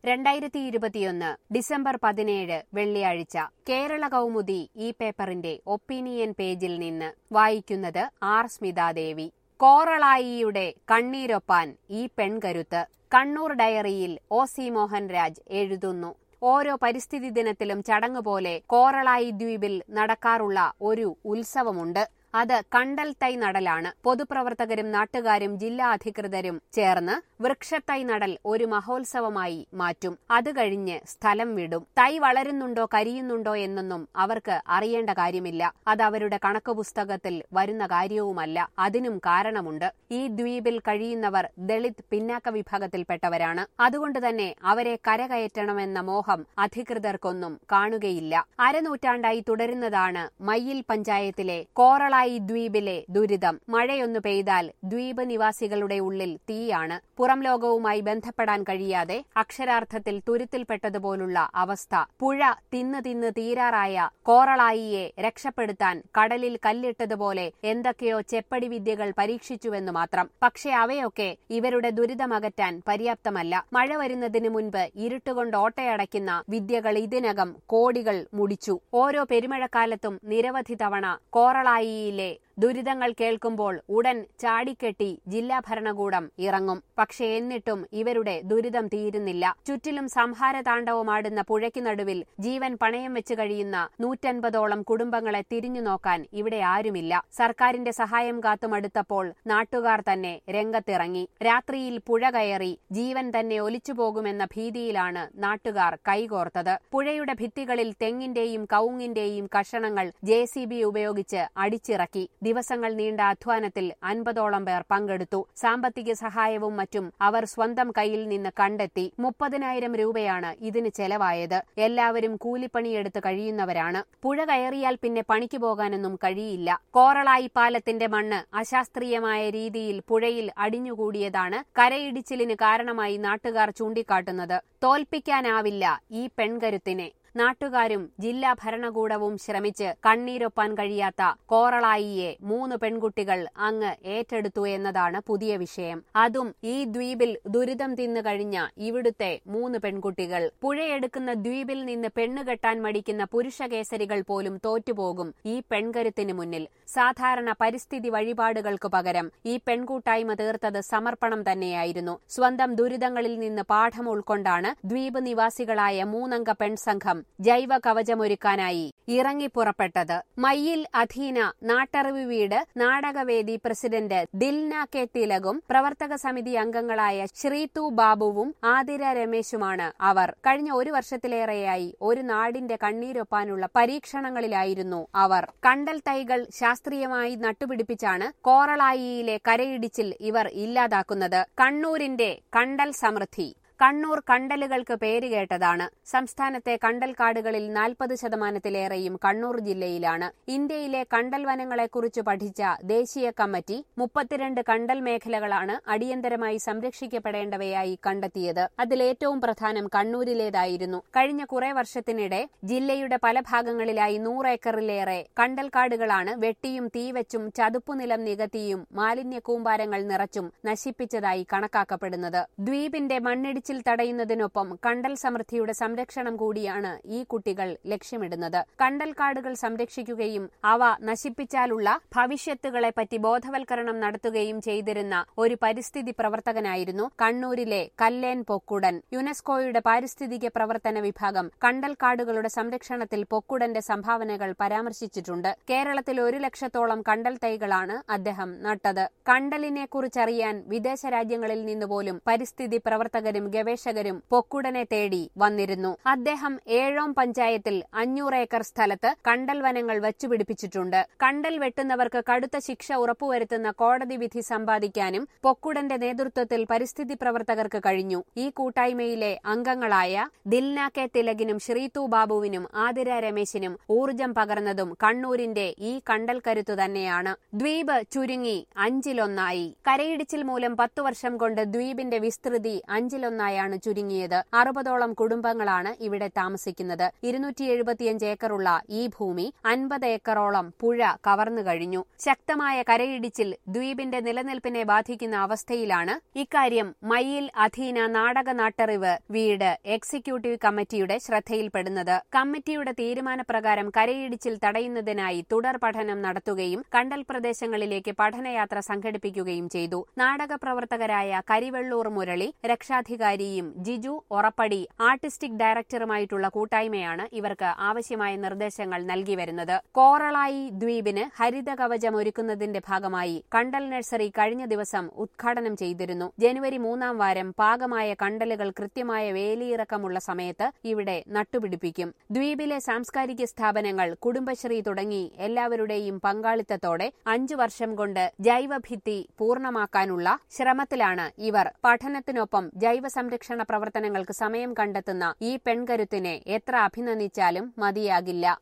രണ്ടായിരത്തി ഇരുപത്തിയൊന്ന് ഡിസംബർ പതിനേഴ് വെള്ളിയാഴ്ച കേരള കൗമുദി ഈ പേപ്പറിന്റെ ഒപ്പീനിയൻ പേജിൽ നിന്ന് വായിക്കുന്നത് ആർ സ്മിതാദേവി കോറളായിയുടെ കണ്ണീരൊപ്പാൻ ഈ പെൺകരുത്ത് കണ്ണൂർ ഡയറിയിൽ ഒ സി മോഹൻരാജ് എഴുതുന്നു ഓരോ പരിസ്ഥിതി ദിനത്തിലും ചടങ്ങ് പോലെ കോറളായി ദ്വീപിൽ നടക്കാറുള്ള ഒരു ഉത്സവമുണ്ട് അത് കണ്ടൽ തൈ നടലാണ് പൊതുപ്രവർത്തകരും നാട്ടുകാരും ജില്ലാ അധികൃതരും ചേർന്ന് വൃക്ഷത്തൈ നടൽ ഒരു മഹോത്സവമായി മാറ്റും അത് കഴിഞ്ഞ് സ്ഥലം വിടും തൈ വളരുന്നുണ്ടോ കരിയുന്നുണ്ടോ എന്നൊന്നും അവർക്ക് അറിയേണ്ട കാര്യമില്ല അത് അവരുടെ കണക്ക് പുസ്തകത്തിൽ വരുന്ന കാര്യവുമല്ല അതിനും കാരണമുണ്ട് ഈ ദ്വീപിൽ കഴിയുന്നവർ ദളിത് പിന്നാക്ക വിഭാഗത്തിൽപ്പെട്ടവരാണ് അതുകൊണ്ട് തന്നെ അവരെ കരകയറ്റണമെന്ന മോഹം അധികൃതർക്കൊന്നും കാണുകയില്ല അരനൂറ്റാണ്ടായി തുടരുന്നതാണ് മയ്യിൽ പഞ്ചായത്തിലെ കോറളായി ദ്വീപിലെ ദുരിതം മഴയൊന്നു പെയ്താൽ ദ്വീപ് നിവാസികളുടെ ഉള്ളിൽ തീയാണ് പുറം ലോകവുമായി ബന്ധപ്പെടാൻ കഴിയാതെ അക്ഷരാർത്ഥത്തിൽ തുരുത്തിൽപ്പെട്ടതുപോലുള്ള അവസ്ഥ പുഴ തിന്ന് തിന്ന് തീരാറായ കോറളായിയെ രക്ഷപ്പെടുത്താൻ കടലിൽ കല്ലിട്ടതുപോലെ എന്തൊക്കെയോ ചെപ്പടി വിദ്യകൾ പരീക്ഷിച്ചുവെന്നു മാത്രം പക്ഷെ അവയൊക്കെ ഇവരുടെ ദുരിതമകറ്റാൻ പര്യാപ്തമല്ല മഴ വരുന്നതിന് മുൻപ് ഇരുട്ടുകൊണ്ട് ഓട്ടയടയ്ക്കുന്ന വിദ്യകൾ ഇതിനകം കോടികൾ മുടിച്ചു ഓരോ പെരുമഴക്കാലത്തും നിരവധി തവണ കോറളായിയിലെ ദുരിതങ്ങൾ കേൾക്കുമ്പോൾ ഉടൻ ചാടിക്കെട്ടി ജില്ലാ ഭരണകൂടം ഇറങ്ങും പക്ഷെ എന്നിട്ടും ഇവരുടെ ദുരിതം തീരുന്നില്ല ചുറ്റിലും സംഹാര താണ്ഡവമാടുന്ന പുഴയ്ക്ക് നടുവിൽ ജീവൻ പണയം വെച്ച് കഴിയുന്ന നൂറ്റൻപതോളം കുടുംബങ്ങളെ തിരിഞ്ഞു നോക്കാൻ ഇവിടെ ആരുമില്ല സർക്കാരിന്റെ സഹായം കാത്തുമടുത്തപ്പോൾ നാട്ടുകാർ തന്നെ രംഗത്തിറങ്ങി രാത്രിയിൽ പുഴ കയറി ജീവൻ തന്നെ ഒലിച്ചുപോകുമെന്ന ഭീതിയിലാണ് നാട്ടുകാർ കൈകോർത്തത് പുഴയുടെ ഭിത്തികളിൽ തെങ്ങിന്റെയും കവുങ്ങിന്റെയും കഷണങ്ങൾ ജെ ഉപയോഗിച്ച് അടിച്ചിറക്കി ദിവസങ്ങൾ നീണ്ട അധ്വാനത്തിൽ അൻപതോളം പേർ പങ്കെടുത്തു സാമ്പത്തിക സഹായവും മറ്റും അവർ സ്വന്തം കയ്യിൽ നിന്ന് കണ്ടെത്തി മുപ്പതിനായിരം രൂപയാണ് ഇതിന് ചെലവായത് എല്ലാവരും കൂലിപ്പണിയെടുത്ത് കഴിയുന്നവരാണ് പുഴ കയറിയാൽ പിന്നെ പണിക്ക് പോകാനൊന്നും കഴിയില്ല കോറളായി പാലത്തിന്റെ മണ്ണ് അശാസ്ത്രീയമായ രീതിയിൽ പുഴയിൽ അടിഞ്ഞുകൂടിയതാണ് കരയിടിച്ചിലിന് കാരണമായി നാട്ടുകാർ ചൂണ്ടിക്കാട്ടുന്നത് തോൽപ്പിക്കാനാവില്ല ഈ പെൺകരുത്തിനെ നാട്ടുകാരും ജില്ലാ ഭരണകൂടവും ശ്രമിച്ച് കണ്ണീരൊപ്പാൻ കഴിയാത്ത കോറളായിയെ മൂന്ന് പെൺകുട്ടികൾ അങ്ങ് ഏറ്റെടുത്തു എന്നതാണ് പുതിയ വിഷയം അതും ഈ ദ്വീപിൽ ദുരിതം തിന്നു കഴിഞ്ഞ ഇവിടുത്തെ മൂന്ന് പെൺകുട്ടികൾ പുഴയെടുക്കുന്ന ദ്വീപിൽ നിന്ന് പെണ്ണുകെട്ടാൻ മടിക്കുന്ന പുരുഷകേസരികൾ പോലും തോറ്റുപോകും ഈ പെൺകരുത്തിന് മുന്നിൽ സാധാരണ പരിസ്ഥിതി വഴിപാടുകൾക്ക് പകരം ഈ പെൺകൂട്ടായ്മ തീർത്തത് സമർപ്പണം തന്നെയായിരുന്നു സ്വന്തം ദുരിതങ്ങളിൽ നിന്ന് പാഠം ഉൾക്കൊണ്ടാണ് ദ്വീപ് നിവാസികളായ മൂന്നംഗ പെൺസംഘം ജൈവ കവചമൊരുക്കാനായി ഇറങ്ങിപ്പുറപ്പെട്ടത് മയ്യിൽ അധീന നാട്ടറിവ് വീട് നാടകവേദി പ്രസിഡന്റ് ദിൽന കെ തിലകും പ്രവർത്തക സമിതി അംഗങ്ങളായ ശ്രീതു ബാബുവും ആതിര രമേശുമാണ് അവർ കഴിഞ്ഞ ഒരു വർഷത്തിലേറെയായി ഒരു നാടിന്റെ കണ്ണീരൊപ്പാനുള്ള പരീക്ഷണങ്ങളിലായിരുന്നു അവർ കണ്ടൽ തൈകൾ ശാസ്ത്രീയമായി നട്ടുപിടിപ്പിച്ചാണ് കോറളായിയിലെ കരയിടിച്ചിൽ ഇവർ ഇല്ലാതാക്കുന്നത് കണ്ണൂരിന്റെ കണ്ടൽ സമൃദ്ധി കണ്ണൂർ കണ്ടലുകൾക്ക് പേരുകേട്ടതാണ് സംസ്ഥാനത്തെ കണ്ടൽ കാടുകളിൽ നാൽപ്പത് ശതമാനത്തിലേറെയും കണ്ണൂർ ജില്ലയിലാണ് ഇന്ത്യയിലെ കണ്ടൽ വനങ്ങളെക്കുറിച്ച് പഠിച്ച ദേശീയ കമ്മിറ്റി മുപ്പത്തിരണ്ട് കണ്ടൽ മേഖലകളാണ് അടിയന്തരമായി സംരക്ഷിക്കപ്പെടേണ്ടവയായി കണ്ടെത്തിയത് അതിലേറ്റവും പ്രധാനം കണ്ണൂരിലേതായിരുന്നു കഴിഞ്ഞ കുറെ വർഷത്തിനിടെ ജില്ലയുടെ പല ഭാഗങ്ങളിലായി നൂറേക്കറിലേറെ കണ്ടൽ കാടുകളാണ് വെട്ടിയും തീവച്ചും ചതുപ്പുനിലം നികത്തിയും മാലിന്യ കൂമ്പാരങ്ങൾ നിറച്ചും നശിപ്പിച്ചതായി കണക്കാക്കപ്പെടുന്നത് ദ്വീപിന്റെ മണ്ണിടിച്ച് ഇടിച്ചിൽ തടയുന്നതിനൊപ്പം കണ്ടൽ സമൃദ്ധിയുടെ സംരക്ഷണം കൂടിയാണ് ഈ കുട്ടികൾ ലക്ഷ്യമിടുന്നത് കണ്ടൽ കാടുകൾ സംരക്ഷിക്കുകയും അവ നശിപ്പിച്ചാലുള്ള ഭവിഷ്യത്തുകളെപ്പറ്റി ബോധവൽക്കരണം നടത്തുകയും ചെയ്തിരുന്ന ഒരു പരിസ്ഥിതി പ്രവർത്തകനായിരുന്നു കണ്ണൂരിലെ കല്ലേൻ പൊക്കുടൻ യുനെസ്കോയുടെ പാരിസ്ഥിതിക പ്രവർത്തന വിഭാഗം കണ്ടൽ കാടുകളുടെ സംരക്ഷണത്തിൽ പൊക്കുടന്റെ സംഭാവനകൾ പരാമർശിച്ചിട്ടുണ്ട് കേരളത്തിൽ ഒരു ലക്ഷത്തോളം കണ്ടൽ തൈകളാണ് അദ്ദേഹം നട്ടത് കണ്ടലിനെ കുറിച്ചറിയാൻ വിദേശ രാജ്യങ്ങളിൽ നിന്നുപോലും പരിസ്ഥിതി പ്രവർത്തകരും ഗവേഷകരും പൊക്കുടനെ തേടി വന്നിരുന്നു അദ്ദേഹം ഏഴോം പഞ്ചായത്തിൽ അഞ്ഞൂറ് ഏക്കർ സ്ഥലത്ത് കണ്ടൽ വനങ്ങൾ വച്ചുപിടിപ്പിച്ചിട്ടുണ്ട് കണ്ടൽ വെട്ടുന്നവർക്ക് കടുത്ത ശിക്ഷ ഉറപ്പുവരുത്തുന്ന കോടതി വിധി സമ്പാദിക്കാനും പൊക്കുടന്റെ നേതൃത്വത്തിൽ പരിസ്ഥിതി പ്രവർത്തകർക്ക് കഴിഞ്ഞു ഈ കൂട്ടായ്മയിലെ അംഗങ്ങളായ ദിൽന കെ തിലകിനും ശ്രീതു ബാബുവിനും ആതിര രമേശിനും ഊർജം പകർന്നതും കണ്ണൂരിന്റെ ഈ കണ്ടൽ കരുത്തു തന്നെയാണ് ദ്വീപ് ചുരുങ്ങി അഞ്ചിലൊന്നായി കരയിടിച്ചിൽ മൂലം പത്തു വർഷം കൊണ്ട് ദ്വീപിന്റെ വിസ്തൃതി അഞ്ചിലൊന്നായി ശതമാനമായാണ് ചുരുങ്ങിയത് അറുപതോളം കുടുംബങ്ങളാണ് ഇവിടെ താമസിക്കുന്നത് ഇരുന്നൂറ്റി എഴുപത്തിയഞ്ച് ഏക്കറുള്ള ഈ ഭൂമി അൻപത് ഏക്കറോളം പുഴ കവർന്നു കഴിഞ്ഞു ശക്തമായ കരയിടിച്ചിൽ ദ്വീപിന്റെ നിലനിൽപ്പിനെ ബാധിക്കുന്ന അവസ്ഥയിലാണ് ഇക്കാര്യം മയ്യിൽ അധീന നാടക നാട്ടറിവ് വീട് എക്സിക്യൂട്ടീവ് കമ്മിറ്റിയുടെ ശ്രദ്ധയിൽപ്പെടുന്നത് കമ്മിറ്റിയുടെ തീരുമാനപ്രകാരം കരയിടിച്ചിൽ തടയുന്നതിനായി തുടർ പഠനം നടത്തുകയും കണ്ടൽ പ്രദേശങ്ങളിലേക്ക് പഠനയാത്ര സംഘടിപ്പിക്കുകയും ചെയ്തു നാടക പ്രവർത്തകരായ കരിവെള്ളൂർ മുരളി രക്ഷാധികാരിയും ജിജു ഒറപ്പടി ആർട്ടിസ്റ്റിക് ഡയറക്ടറുമായിട്ടുള്ള കൂട്ടായ്മയാണ് ഇവർക്ക് ആവശ്യമായ നിർദ്ദേശങ്ങൾ നൽകി വരുന്നത് കോറളായി ദ്വീപിന് ഹരിത കവചം ഒരുക്കുന്നതിന്റെ ഭാഗമായി കണ്ടൽ നഴ്സറി കഴിഞ്ഞ ദിവസം ഉദ്ഘാടനം ചെയ്തിരുന്നു ജനുവരി മൂന്നാം വാരം പാകമായ കണ്ടലുകൾ കൃത്യമായ വേലിയിറക്കമുള്ള സമയത്ത് ഇവിടെ നട്ടുപിടിപ്പിക്കും ദ്വീപിലെ സാംസ്കാരിക സ്ഥാപനങ്ങൾ കുടുംബശ്രീ തുടങ്ങി എല്ലാവരുടെയും പങ്കാളിത്തത്തോടെ അഞ്ചു വർഷം കൊണ്ട് ജൈവഭിത്തി പൂർണ്ണമാക്കാനുള്ള ശ്രമത്തിലാണ് ഇവർ പഠനത്തിനൊപ്പം ജൈവ സംരക്ഷണ പ്രവർത്തനങ്ങൾക്ക് സമയം കണ്ടെത്തുന്ന ഈ പെൺകരുത്തിനെ എത്ര അഭിനന്ദിച്ചാലും മതിയാകില്ല